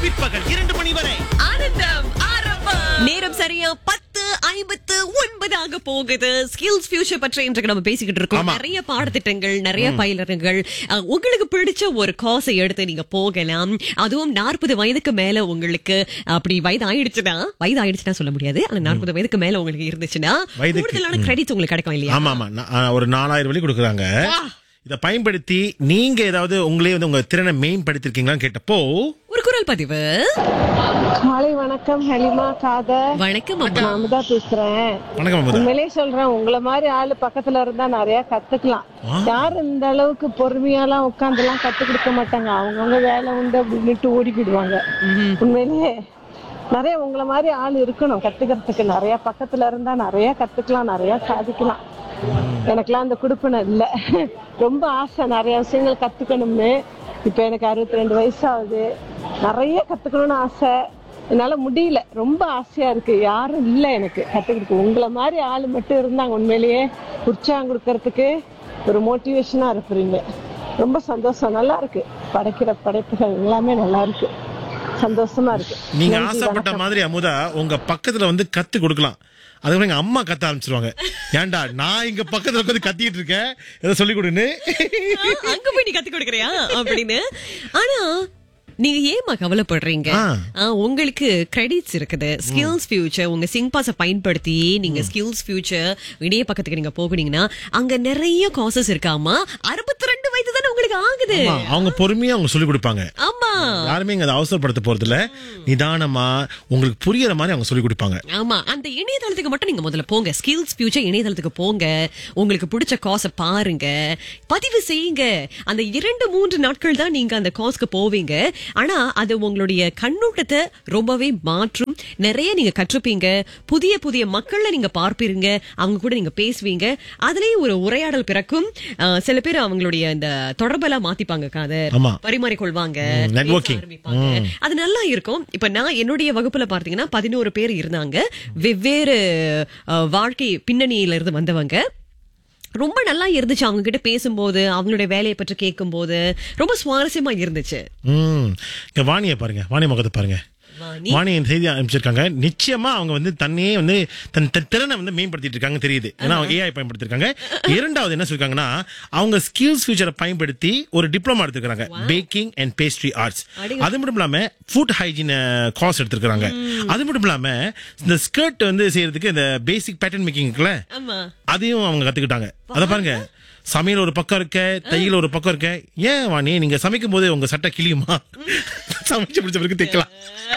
பிற்பகல் இரண்டு மணி வரை ஆனந்தம் ஆரம்பம் நேரம் சரியா பத்து ஐம்பத்து ஒன்பதாக போகுது ஸ்கில்ஸ் ஃபியூச்சர் பற்றி இன்றைக்கு நம்ம பேசிக்கிட்டு இருக்கோம் ஆமா. நிறைய பாடத்திட்டங்கள் நிறைய பயிலரங்கள் அஹ், உங்களுக்கு பிடிச்ச ஒரு காசை எடுத்து நீங்க போகலாம் அதுவும் நாற்பது வயதுக்கு மேல உங்களுக்கு அப்படி வயது ஆயிடுச்சுன்னா வயது ஆயிடுச்சுன்னா சொல்ல முடியாது ஆனா நாற்பது வயதுக்கு மேல உங்களுக்கு இருந்துச்சுன்னா வயதுக்கு, கூடுதலான கிரெடிட்ஸ் உங்களுக்கு கிடைக்கும் இல்லையா ஆமா ஆமா நா- ஆ, ஒரு நாலாயிரம் வழி கொடுக்குறாங்க இதை பயன்படுத்தி நீங்க ஏதாவது உங்களே வந்து உங்க திறனை மேம்படுத்திருக்கீங்களான்னு கேட்டப்போ ஒரு குரல் பதிவு காலை வணக்கம் ஹலிமா காதர் வணக்கம் அம்மா நான் அமுதா பேசுறேன் வணக்கம் அமுதா உண்மையிலே சொல்றேன் உங்கள மாதிரி ஆளு பக்கத்துல இருந்தா நிறைய கத்துக்கலாம் யாரும் இந்த அளவுக்கு பொறுமையாலாம் உட்கார்ந்து எல்லாம் கத்து கொடுக்க மாட்டாங்க அவங்கவுங்க வேலை உண்டு அப்படின்னுட்டு ஓடிக்கிடுவாங்க உண்மையிலேயே நிறைய உங்கள மாதிரி ஆள் இருக்கணும் கத்துக்கிறதுக்கு நிறைய பக்கத்துல இருந்தா நிறைய கத்துக்கலாம் நிறைய சாதிக்கலாம் எனக்கெல்லாம் அந்த குடுப்பினை இல்ல ரொம்ப ஆசை நிறைய விஷயங்கள் கத்துக்கணும்னு இப்ப எனக்கு அறுபத்தி ரெண்டு வயசு ஆகுது நிறைய கத்துக்கணும்னு ஆசை என்னால முடியல ரொம்ப ஆசையா இருக்கு யாரும் இல்ல எனக்கு கத்துக்கிட்டு உங்களை மாதிரி ஆள் மட்டும் இருந்தாங்க உண்மையிலேயே உற்சாகம் கொடுக்கறதுக்கு ஒரு மோட்டிவேஷனா இருப்பீங்க ரொம்ப சந்தோஷம் நல்லா இருக்கு படைக்கிற படைப்புகள் எல்லாமே நல்லா இருக்கு சந்தோஷமா இருக்கு நீங்க நன்றி, ஆசைப்பட்ட வணக்கம். மாதிரி அமுதா உங்க பக்கத்துல வந்து கத்து கொடுக்கலாம் அதுக்கப்புறம் எங்க அம்மா கத்த ஆரம்பிச்சிருவாங்க ஏன்டா நான் இங்க பக்கத்துல உட்காந்து கத்திட்டு இருக்கேன் ஏதோ சொல்லி கொடுன்னு ஆ, அங்க போய் நீ கத்து கொடுக்கறியா அப்படின்னு ஆனா நீங்க ஏமா கவலைப்படுறீங்க ஆ. ஆ, உங்களுக்கு கிரெடிட்ஸ் இருக்குது ஸ்கில்ஸ் ஃபியூச்சர் உங்க சிங் பாஸ பயன்படுத்தி நீங்க ஸ்கில்ஸ் ஃபியூச்சர் இணைய பக்கத்துக்கு நீங்க போகுனீங்கன்னா அங்க நிறைய காசஸ் இருக்காமா அறுபத்தி ரெண்டு வயது தானே உங்களுக்கு ஆகுது ஆமா, அவங்க பொறுமையா அவங்க சொல்லி கொடுப்பாங்க ஆமா யாருமே இங்க அதை அவசரப்படுத்த போறது இல்ல நிதானமா உங்களுக்கு புரியற மாதிரி அவங்க சொல்லி கொடுப்பாங்க ஆமா அந்த இணையதளத்துக்கு மட்டும் நீங்க முதல்ல போங்க ஸ்கில்ஸ் ஃபியூச்சர் இணையதளத்துக்கு போங்க உங்களுக்கு பிடிச்ச காசை பாருங்க பதிவு செய்யுங்க அந்த இரண்டு மூன்று நாட்கள் தான் நீங்க அந்த காசுக்கு போவீங்க ஆனா அது உங்களுடைய கண்ணோட்டத்தை ரொம்பவே மாற்றும் நிறைய நீங்க கற்றுப்பீங்க புதிய புதிய மக்களை நீங்க பார்ப்பீங்க அவங்க கூட நீங்க பேசுவீங்க அதுலயும் ஒரு உரையாடல் பிறக்கும் அஹ், சில பேர் அவங்களுடைய இந்த தொடர்பெல்லாம் மாத்திப்பாங்க காதர் ஆமா. பரிமாறிக்கொள்வாங்க ம், networking. பேச ஆரம்பிப்பாங்க. அது நல்லா இருக்கும் இப்ப நான் என்னுடைய வகுப்புல பார்த்தீங்கன்னா பதினோரு பேர் இருந்தாங்க வெவ்வேறு அஹ், வாழ்க்கை பின்னணியில இருந்து வந்தவங்க ரொம்ப நல்லா இருந்துச்சு அவங்க கிட்ட பேசும்போது அவங்களுடைய வேலையை பற்றி கேட்கும்போது ரொம்ப சுவாரஸ்யமா இருந்துச்சு ம் இங்க வாணியை பாருங்க வாணி முகத்தை பாருங்க வாணி? வாணி இந்த செய்தி அனுப்பிச்சிருக்காங்க நிச்சயமா அவங்க வந்து தன்னையே வந்து தன் தன் திறனை வந்து மேம்படுத்திட்டு இருக்காங்க தெரியுது ஏன்னா அவங்க ஏஐ பயன்படுத்திருக்காங்க இரண்டாவது என்ன சொல்லிருக்காங்கன்னா அவங்க ஸ்கில்ஸ் ஃபியூச்சரை பயன்படுத்தி ஒரு டிப்ளமா எடுத்துக்கிறாங்க பேக்கிங் அண்ட் பேஸ்ட்ரி ஆர்ட்ஸ் அடேங்க. அது மட்டும் இல்லாம ஃபுட் ஹைஜீன் கோர்ஸ் எடுத்திருக்காங்க அது மட்டும் இல்லாம இந்த ஸ்கர்ட் வந்து செய்யறதுக்கு இந்த பேசிக் பேட்டர்ன் மேக்கிங் இருக்குல்ல ஆமா அதையும் அவங்க கத்துக்கிட்டாங்க அத பாருங்க சமையல் ஒரு பக்கம் இருக்க தையல் ஒரு பக்கம் இருக்க ஏன் வாணி நீங்க சமைக்கும் போது உங்க சட்டை கிளியுமா சமைச்சு பிடிச்ச பிறகு தைக்கலாம்